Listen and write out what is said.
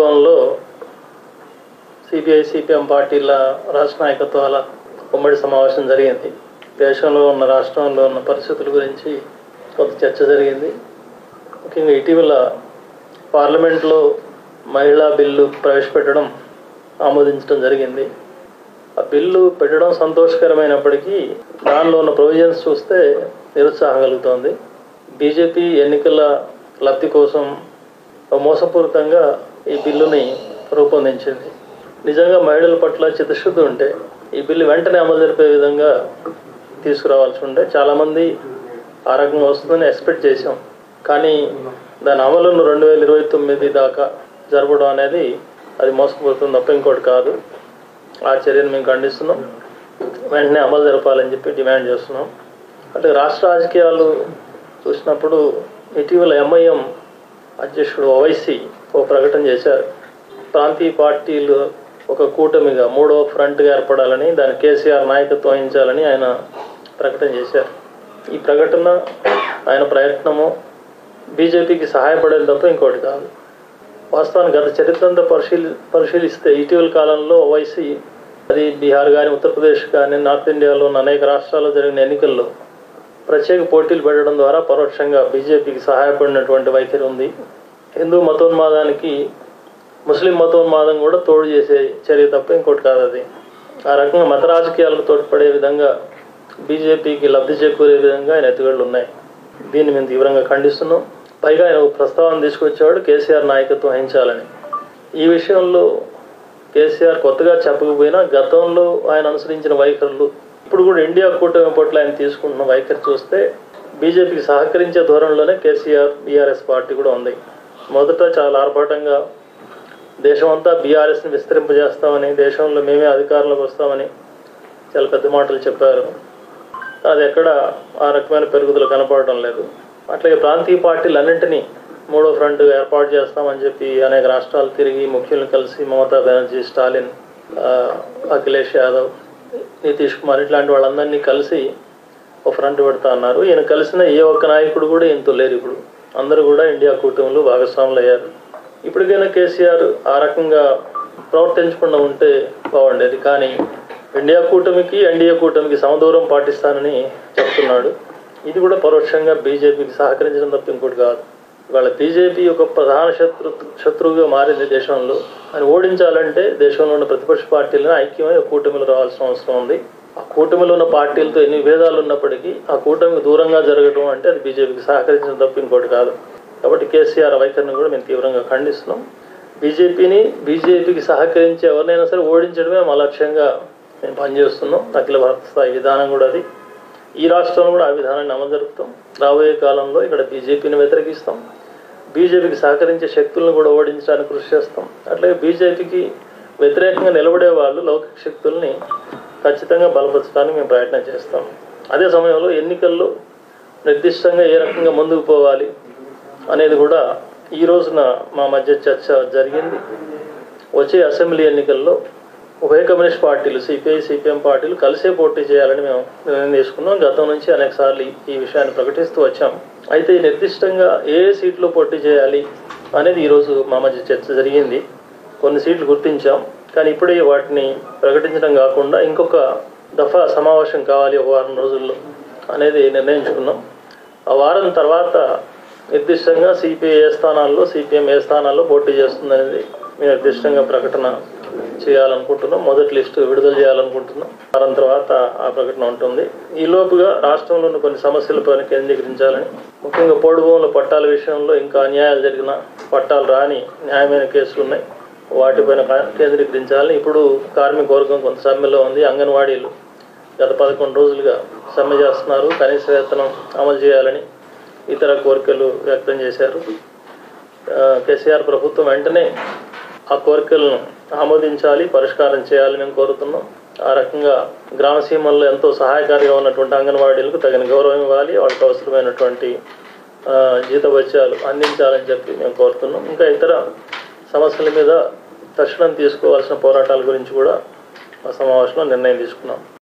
భవన్లో CPI CPM పార్టీల రాష్ట్ర నాయకత్వాల ఉమ్మడి సమావేశం జరిగింది దేశంలో ఉన్న రాష్ట్రంలో ఉన్న పరిస్థితుల గురించి కొంత చర్చ జరిగింది ముఖ్యంగా ఇటీవల పార్లమెంట్లో మహిళా బిల్లు ప్రవేశపెట్టడం ఆమోదించడం జరిగింది ఆ బిల్లు పెట్టడం సంతోషకరమైనప్పటికీ దానిలో ఉన్న ప్రొవిజన్స్ చూస్తే నిరుత్సాహం కలుగుతోంది బీజేపీ ఎన్నికల లబ్ధి కోసం మోసపూరితంగా ఈ బిల్లుని రూపొందించింది నిజంగా మహిళల పట్ల చిత్తశుద్ధి ఉంటే ఈ బిల్లు వెంటనే అమలు జరిపే విధంగా తీసుకురావాల్సి ఉండే చాలామంది ఆ రకంగా వస్తుందని ఎక్స్పెక్ట్ చేశాం కానీ దాని అమలును రెండు వేల ఇరవై తొమ్మిది దాకా జరపడం అనేది అది మోసపోతుంది తప్ప ఇంకోటి కాదు ఆ చర్యను మేము ఖండిస్తున్నాం వెంటనే అమలు జరపాలని చెప్పి డిమాండ్ చేస్తున్నాం అంటే రాష్ట్ర రాజకీయాలు చూసినప్పుడు ఇటీవల ఎంఐఎం అధ్యక్షుడు ఓవైసీ ఓ ప్రకటన చేశారు ప్రాంతీయ పార్టీలు ఒక కూటమిగా మూడో ఫ్రంట్గా ఏర్పడాలని దాని కేసీఆర్ నాయకత్వం వహించాలని ఆయన ప్రకటన చేశారు ఈ ప్రకటన ఆయన ప్రయత్నము బీజేపీకి సహాయపడేది తప్ప ఇంకోటి కాదు వాస్తవానికి గత చరిత్ర అంతా పరిశీలి పరిశీలిస్తే ఇటీవల కాలంలో ఓవైసీ అది బీహార్ కానీ ఉత్తరప్రదేశ్ కానీ నార్త్ ఇండియాలో ఉన్న అనేక రాష్ట్రాల్లో జరిగిన ఎన్నికల్లో ప్రత్యేక పోటీలు పెట్టడం ద్వారా పరోక్షంగా బీజేపీకి సహాయపడినటువంటి వైఖరి ఉంది హిందూ మతోన్మాదానికి ముస్లిం మతోన్మాదం కూడా తోడు చేసే చర్య తప్ప ఇంకోటి కాదు అది ఆ రకంగా మత రాజకీయాలకు తోడ్పడే విధంగా బీజేపీకి లబ్ధి చేకూరే విధంగా ఆయన ఎత్తుగడలు ఉన్నాయి దీన్ని మేము తీవ్రంగా ఖండిస్తున్నాం పైగా ఆయన ఒక ప్రస్తావన తీసుకొచ్చేవాడు కేసీఆర్ నాయకత్వం వహించాలని ఈ విషయంలో కేసీఆర్ కొత్తగా చెప్పకపోయినా గతంలో ఆయన అనుసరించిన వైఖరులు ఇప్పుడు కూడా ఇండియా కూటమి పట్ల ఆయన తీసుకుంటున్న వైఖరి చూస్తే బీజేపీకి సహకరించే ధోరణిలోనే కేసీఆర్ బీఆర్ఎస్ పార్టీ కూడా ఉంది మొదట చాలా ఆర్భాటంగా దేశమంతా బీఆర్ఎస్ని విస్తరింపజేస్తామని దేశంలో మేమే అధికారంలోకి వస్తామని చాలా పెద్ద మాటలు చెప్పారు అది ఎక్కడ ఆ రకమైన పెరుగుదల కనపడటం లేదు అట్లాగే ప్రాంతీయ పార్టీలన్నింటినీ మూడో ఫ్రంట్ ఏర్పాటు చేస్తామని చెప్పి అనేక రాష్ట్రాలు తిరిగి ముఖ్యులను కలిసి మమతా బెనర్జీ స్టాలిన్ ఆ, అఖిలేష్ యాదవ్ నితీష్ కుమార్ ఇట్లాంటి వాళ్ళందరినీ కలిసి ఒక ఫ్రంట్ పెడతా అన్నారు ఈయన కలిసిన ఏ ఒక్క నాయకుడు కూడా ఇంత లేరు ఇప్పుడు అందరూ కూడా ఇండియా కూటమిలో భాగస్వాములు అయ్యారు ఇప్పటికైనా కేసీఆర్ ఆ రకంగా ప్రవర్తించకుండా ఉంటే బాగుండేది కానీ ఇండియా కూటమికి ఎన్డీఏ కూటమికి సమదూరం పాటిస్తానని చెప్తున్నాడు ఇది కూడా పరోక్షంగా బీజేపీకి సహకరించడం తప్ప ఇంకోటి కాదు ఇవాళ బీజేపీ ఒక ప్రధాన శత్రు శత్రువుగా మారింది దేశంలో అని ఓడించాలంటే దేశంలో ఉన్న ప్రతిపక్ష పార్టీలను ఐక్యమై ఒక కూటమిలో రావాల్సిన అవసరం ఉంది ఆ కూటమిలో ఉన్న పార్టీలతో ఎన్ని విభేదాలు ఉన్నప్పటికీ ఆ కూటమికి దూరంగా జరగడం అంటే అది బీజేపీకి సహకరించడం తప్ప ఇంకోటి కాదు కాబట్టి కేసీఆర్ వైఖరిని కూడా మేము తీవ్రంగా ఖండిస్తున్నాం బీజేపీని బీజేపీకి సహకరించి ఎవరినైనా సరే ఓడించడమే మా లక్ష్యంగా మేము పనిచేస్తున్నాం అఖిల భారత స్థాయి విధానం కూడా అది ఈ రాష్ట్రంలో కూడా ఆ విధానాన్ని అమలు జరుపుతాం రాబోయే కాలంలో ఇక్కడ బీజేపీని వ్యతిరేకిస్తాం బీజేపీకి సహకరించే శక్తులను కూడా ఓడించడానికి కృషి చేస్తాం అట్లాగే బీజేపీకి వ్యతిరేకంగా నిలబడే వాళ్ళు లౌకిక శక్తుల్ని ఖచ్చితంగా బలపరచడానికి మేము ప్రయత్నం చేస్తాం అదే సమయంలో ఎన్నికల్లో నిర్దిష్టంగా ఏ రకంగా ముందుకు పోవాలి అనేది కూడా ఈ రోజున మా మధ్య చర్చ జరిగింది వచ్చే అసెంబ్లీ ఎన్నికల్లో ఉభయ కమ్యూనిస్ట్ పార్టీలు సిపిఐ సిపిఎం పార్టీలు కలిసే పోటీ చేయాలని మేము నిర్ణయం తీసుకున్నాం గతం నుంచి అనేక సార్లు ఈ విషయాన్ని ప్రకటిస్తూ వచ్చాం అయితే నిర్దిష్టంగా ఏ సీట్లో పోటీ చేయాలి అనేది ఈరోజు మా మధ్య చర్చ జరిగింది కొన్ని సీట్లు గుర్తించాం కానీ ఇప్పుడే వాటిని ప్రకటించడం కాకుండా ఇంకొక దఫా సమావేశం కావాలి ఒక వారం రోజుల్లో అనేది నిర్ణయించుకున్నాం ఆ వారం తర్వాత నిర్దిష్టంగా సిపిఐ ఏ స్థానాల్లో సిపిఎం ఏ స్థానాల్లో పోటీ చేస్తుందనేది మేము నిర్దిష్టంగా ప్రకటన చేయాలనుకుంటున్నాం మొదటి లిస్టు విడుదల చేయాలనుకుంటున్నాం వారం తర్వాత ఆ ప్రకటన ఉంటుంది ఈ లోపుగా రాష్ట్రంలో ఉన్న కొన్ని సమస్యలపైన కేంద్రీకరించాలని ముఖ్యంగా పోడు భూముల పట్టాల విషయంలో ఇంకా అన్యాయాలు జరిగిన పట్టాలు రాని న్యాయమైన కేసులు ఉన్నాయి వాటిపైన కా- కేంద్రీకరించాలని ఇప్పుడు కార్మిక వర్గం కొంత సమ్మెలో ఉంది అంగన్వాడీలు గత పదకొండు రోజులుగా సమ్మె చేస్తున్నారు కనీస వేతనం అమలు చేయాలని ఇతర కోరికలు వ్యక్తం చేశారు ఆ, కేసీఆర్ ప్రభుత్వం వెంటనే ఆ కోరికలను ఆమోదించాలి పరిష్కారం చేయాలని మేము కోరుతున్నాం ఆ రకంగా గ్రామ సీమల్లో ఎంతో సహాయకారిగా ఉన్నటువంటి అంగన్వాడీలకు తగిన గౌరవం ఇవ్వాలి వాళ్ళకి అవసరమైనటువంటి ఆ, జీతభత్యాలు అందించాలని చెప్పి మేము కోరుతున్నాం ఇంకా ఇతర సమస్యల మీద తక్షణం తీసుకోవాల్సిన పోరాటాల గురించి కూడా ఆ సమావేశంలో నిర్ణయం తీసుకున్నాం